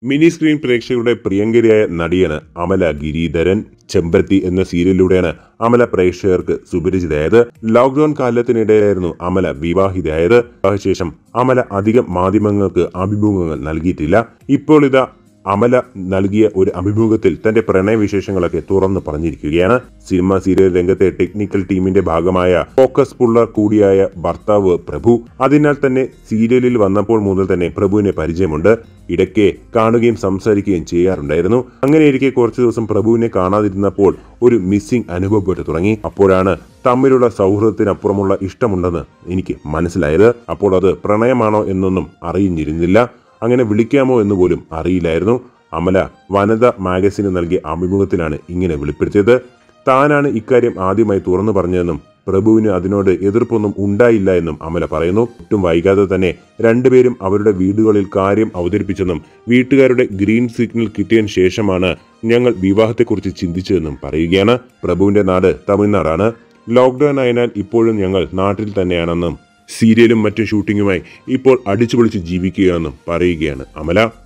mini screen പ്രേക്ഷകരുടെ പ്രിയങ്കരിയായ നടിയാണ് അമല ഗിരീധരൻ ചെമ്പരത്തി എന്ന സീരിയലിലൂടെയാണ് അമല പ്രേക്ഷകർക്ക് സുപരിചിതയായത് ലോക്ക്ഡൌൺ കാലത്തിനിടെയായിരുന്നു അമല വിവാഹിതയായത് വിവാഹശേഷം അമല അധികം മാധ്യമങ്ങൾക്ക് അഭിമുഖങ്ങൾ നൽകിയിട്ടില്ല ഇപ്പോൾ ഇതാ അമല നൽകിയ ഒരു അഭിമുഖത്തിൽ തന്റെ പ്രണയവിശേഷങ്ങളൊക്കെ തുറന്നു പറഞ്ഞിരിക്കുകയാണ് സിനിമ സീരിയൽ രംഗത്തെ ടെക്നിക്കൽ ടീമിന്റെ ഭാഗമായ ഫോക്കസ് പുള്ളർ കൂടിയായ ഭർത്താവ് പ്രഭു അതിനാൽ തന്നെ സീരിയലിൽ വന്നപ്പോൾ മുതൽ തന്നെ പ്രഭുവിനെ പരിചയമുണ്ട് ഇടയ്ക്ക് കാണുകയും സംസാരിക്കുകയും ചെയ്യാറുണ്ടായിരുന്നു അങ്ങനെയിരിക്കെ കുറച്ചു ദിവസം പ്രഭുവിനെ കാണാതിരുന്നപ്പോൾ ഒരു മിസ്സിംഗ് അനുഭവപ്പെട്ടു തുടങ്ങി അപ്പോഴാണ് തമ്മിലുള്ള സൗഹൃദത്തിനപ്പുറമുള്ള ഇഷ്ടമുണ്ടെന്ന് എനിക്ക് മനസ്സിലായത് അപ്പോൾ അത് പ്രണയമാണോ എന്നൊന്നും അറിഞ്ഞിരുന്നില്ല അങ്ങനെ വിളിക്കാമോ എന്ന് പോലും അറിയില്ലായിരുന്നു അമല വനിത മാഗസിന് നൽകിയ അഭിമുഖത്തിലാണ് ഇങ്ങനെ വെളിപ്പെടുത്തിയത് താനാണ് ഇക്കാര്യം ആദ്യമായി തുറന്നു പറഞ്ഞതെന്നും പ്രഭുവിന് അതിനോട് എതിർപ്പൊന്നും ഉണ്ടായില്ല എന്നും അമല പറയുന്നു ഒട്ടും വൈകാതെ തന്നെ രണ്ടുപേരും അവരുടെ വീടുകളിൽ കാര്യം അവതരിപ്പിച്ചെന്നും വീട്ടുകാരുടെ ഗ്രീൻ സിഗ്നൽ കിട്ടിയതിനു ശേഷമാണ് ഞങ്ങൾ വിവാഹത്തെക്കുറിച്ച് ചിന്തിച്ചതെന്നും പറയുകയാണ് പ്രഭുവിന്റെ നാട് തമിഴ്നാടാണ് ലോക്ക്ഡൌൺ ആയതിനാൽ ഇപ്പോഴും ഞങ്ങൾ നാട്ടിൽ തന്നെയാണെന്നും സീരിയലും മറ്റും ഷൂട്ടിങ്ങുമായി ഇപ്പോൾ അടിച്ചുപൊളിച്ച് ജീവിക്കുകയാണെന്നും പറയുകയാണ് അമല